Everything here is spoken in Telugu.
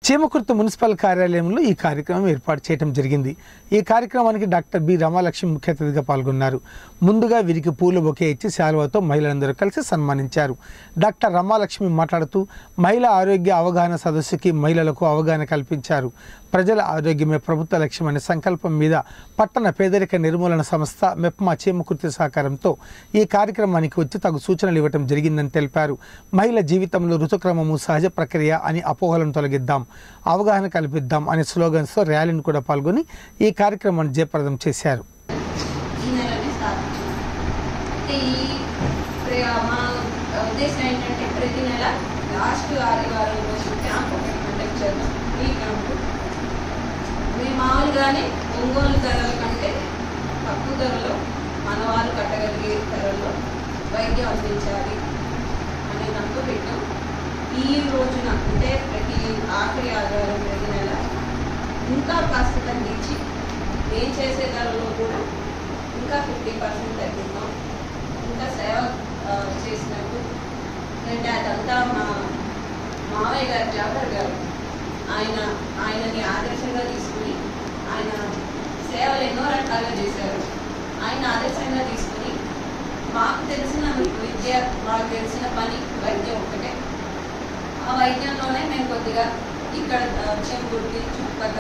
చీమకుర్తి మున్సిపల్ కార్యాలయంలో ఈ కార్యక్రమం ఏర్పాటు చేయడం జరిగింది ఈ కార్యక్రమానికి డాక్టర్ బి రమాలక్ష్మి ముఖ్య అతిథిగా పాల్గొన్నారు ముందుగా వీరికి పూల బొకే ఇచ్చి శాలువాతో మహిళలందరూ కలిసి సన్మానించారు డాక్టర్ రమాలక్ష్మి మాట్లాడుతూ మహిళా ఆరోగ్య అవగాహన సదస్సుకి మహిళలకు అవగాహన కల్పించారు ప్రజల ఆరోగ్యమే ప్రభుత్వ లక్ష్యమనే సంకల్పం మీద పట్టణ పేదరిక నిర్మూలన సంస్థ మెప్మా చీమకుర్తి సహకారంతో ఈ కార్యక్రమానికి వచ్చి తగు సూచనలు ఇవ్వటం జరిగిందని తెలిపారు మహిళ జీవితంలో ఋతుక్రమము సహజ ప్రక్రియ అని అపోహలను తొలగిద్దాం అవగాహన కల్పిద్దాం అనే స్లోగన్స్తో ర్యాలీని కూడా పాల్గొని ఈ కార్యక్రమాన్ని జయప్రదం చేశారు ఈ నెలనే స్థాపించాం అయితే ఈ ప్ర- మా ఉద్దేశం ఏంటంటే ప్రతి నెల లాస్ట్ ఆదివారం రోజు క్యాంప్ ఒకటి కండక్ట్ చేద్దాం ఈ క్యాంపు మేము మామూలుగానే ఒంగోలు ధరల కంటే తక్కువ ధరలో మన వాళ్ళు కట్టగలిగే ధరల్లో వైద్యం అందించాలి అనే దాంతో పెట్టాం ఈ రోజున అంటే ప్రతి ఆఖరి ఆదివారం ప్రతి నెల ఇంకా కాస్త తగ్గించి నేను చేసే ధరలో కూడా ఇంకా ఫిఫ్టీ పర్సెంట్ తగ్గిస్తాం ఇంకా సేవ ఆ, చేసినట్టు అంటే అదంతా మా మావయ్య గారు జాఫర్ గారు ఆయన ఆయనని ఆదర్శంగా తీసుకుని ఆయన సేవలు ఎన్నో రకాలుగా చేశారు ఆయన ఆదర్శంగా తీసుకుని మాకు తెలిసిన విద్య మాకు తెలిసిన పని వైద్యం ఒకటే ఆ వైద్యంలోనే మేము కొద్దిగా ఇక్కడ చెంపుడికి చుట్టుపక్కల